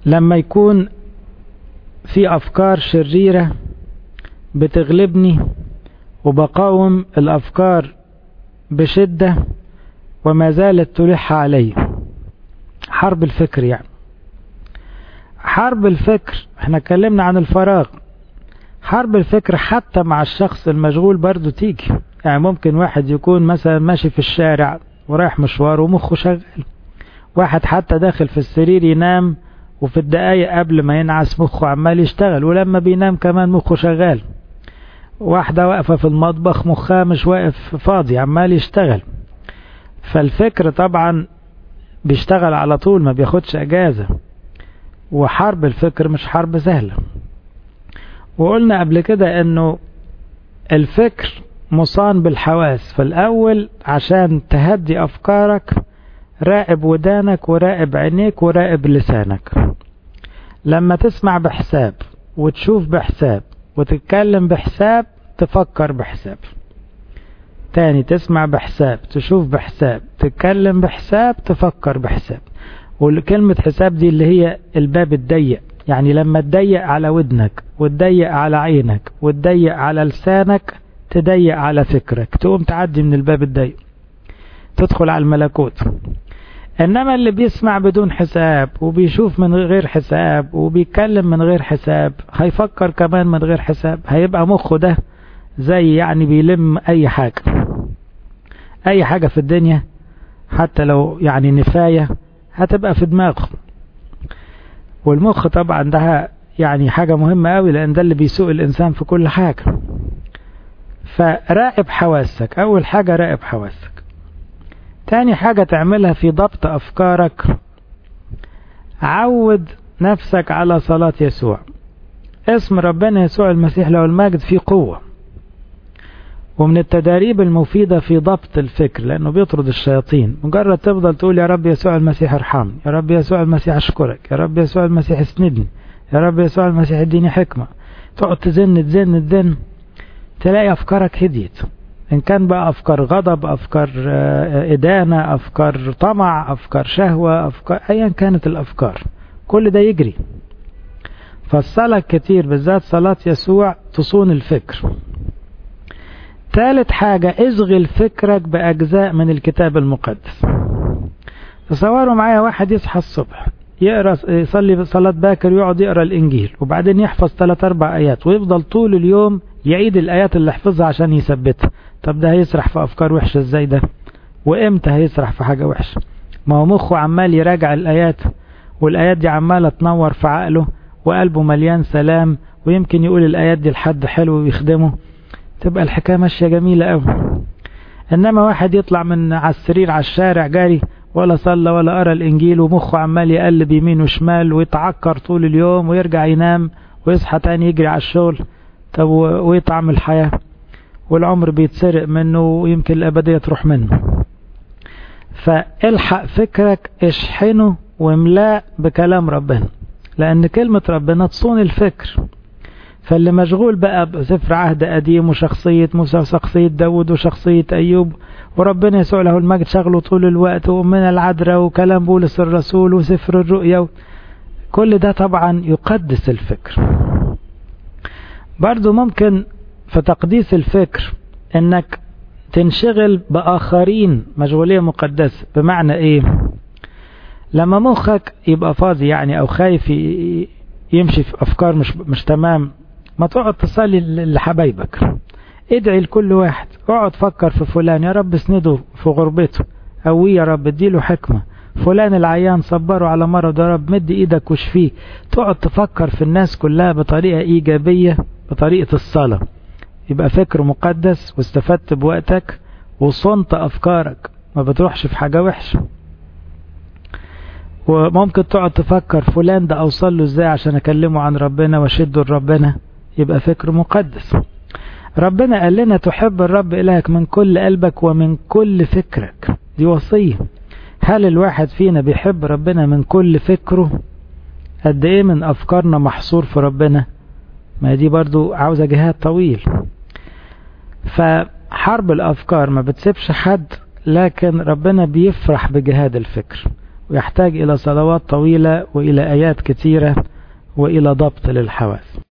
لما يكون في أفكار شريرة بتغلبني وبقاوم الأفكار بشدة وما زالت تلح علي حرب الفكر يعني حرب الفكر احنا اتكلمنا عن الفراغ حرب الفكر حتى مع الشخص المشغول برضو تيجي يعني ممكن واحد يكون مثلا ماشي في الشارع ورايح مشوار ومخه شغال واحد حتى داخل في السرير ينام وفي الدقايق قبل ما ينعس مخه عمال يشتغل ولما بينام كمان مخه شغال واحدة واقفة في المطبخ مخها مش واقف فاضي عمال يشتغل فالفكر طبعا بيشتغل على طول ما بياخدش اجازة وحرب الفكر مش حرب سهلة وقلنا قبل كده انه الفكر مصان بالحواس فالاول عشان تهدي افكارك راقب ودانك وراقب عينيك وراقب لسانك لما تسمع بحساب وتشوف بحساب وتتكلم بحساب تفكر بحساب تاني تسمع بحساب تشوف بحساب تتكلم بحساب تفكر بحساب وكلمة حساب دي اللي هي الباب الضيق يعني لما تضيق على ودنك وتضيق على عينك وتضيق على لسانك تضيق على فكرك تقوم تعدي من الباب الضيق تدخل على الملكوت انما اللي بيسمع بدون حساب وبيشوف من غير حساب وبيتكلم من غير حساب هيفكر كمان من غير حساب هيبقى مخه ده زي يعني بيلم اي حاجة اي حاجة في الدنيا حتى لو يعني نفاية هتبقى في دماغه والمخ طبعا ده يعني حاجة مهمة قوي لان ده اللي بيسوق الانسان في كل حاجة فراقب حواسك اول حاجة راقب حواسك تاني حاجة تعملها في ضبط أفكارك عود نفسك على صلاة يسوع اسم ربنا يسوع المسيح له المجد فيه قوة ومن التداريب المفيدة في ضبط الفكر لأنه بيطرد الشياطين مجرد تفضل تقول يا رب يسوع المسيح ارحمني يا رب يسوع المسيح أشكرك يا رب يسوع المسيح اسندني يا رب يسوع المسيح اديني حكمة تقعد تزن تزن تزن تلاقي أفكارك هديت إن كان بقى أفكار غضب أفكار إدانة أفكار طمع أفكار شهوة أفكار أيا كانت الأفكار كل ده يجري فالصلاة كتير بالذات صلاة يسوع تصون الفكر ثالث حاجة اشغل فكرك بأجزاء من الكتاب المقدس تصوروا معايا واحد يصحى الصبح يقرا يصلي صلاة باكر يقعد يقرا الإنجيل وبعدين يحفظ ثلاث أربع آيات ويفضل طول اليوم يعيد الآيات اللي حفظها عشان يثبتها طب ده هيسرح في أفكار وحشة ازاي ده وإمتى هيسرح في حاجة وحشة ما هو مخه عمال يراجع الآيات والآيات دي عمالة تنور في عقله وقلبه مليان سلام ويمكن يقول الآيات دي لحد حلو ويخدمه تبقى الحكاية ماشية جميلة قوي إنما واحد يطلع من على السرير على الشارع جاري ولا صلى ولا قرا الإنجيل ومخه عمال يقلب يمين وشمال ويتعكر طول اليوم ويرجع ينام ويصحى تاني يجري على الشغل طب ويطعم الحياة والعمر بيتسرق منه ويمكن الأبدية تروح منه فالحق فكرك اشحنه واملاه بكلام ربنا لأن كلمة ربنا تصون الفكر فاللي مشغول بقى بسفر عهد قديم وشخصية موسى وشخصية داود وشخصية أيوب وربنا يسوع له المجد شغله طول الوقت ومن العذراء وكلام بولس الرسول وسفر الرؤيا كل ده طبعا يقدس الفكر برضو ممكن في تقديس الفكر انك تنشغل بآخرين مشغولية مقدسة بمعنى ايه لما مخك يبقى فاضي يعني او خايف يمشي في افكار مش, مش تمام ما تقعد تصلي لحبايبك ادعي لكل واحد اقعد فكر في فلان يا رب اسنده في غربته قويه يا رب اديله حكمة فلان العيان صبره على مرض يا رب مد ايدك وشفيه تقعد تفكر في الناس كلها بطريقة ايجابية بطريقة الصلاة يبقى فكر مقدس واستفدت بوقتك وصنت افكارك ما بتروحش في حاجة وحشة وممكن تقعد تفكر فلان ده اوصل له ازاي عشان اكلمه عن ربنا واشده لربنا يبقى فكر مقدس ربنا قال لنا تحب الرب إلهك من كل قلبك ومن كل فكرك دي وصية هل الواحد فينا بيحب ربنا من كل فكره قد ايه من افكارنا محصور في ربنا ما دي برضو عاوزة جهاد طويل فحرب الافكار ما بتسيبش حد لكن ربنا بيفرح بجهاد الفكر ويحتاج إلى صلوات طويلة وإلى آيات كثيرة وإلى ضبط للحواس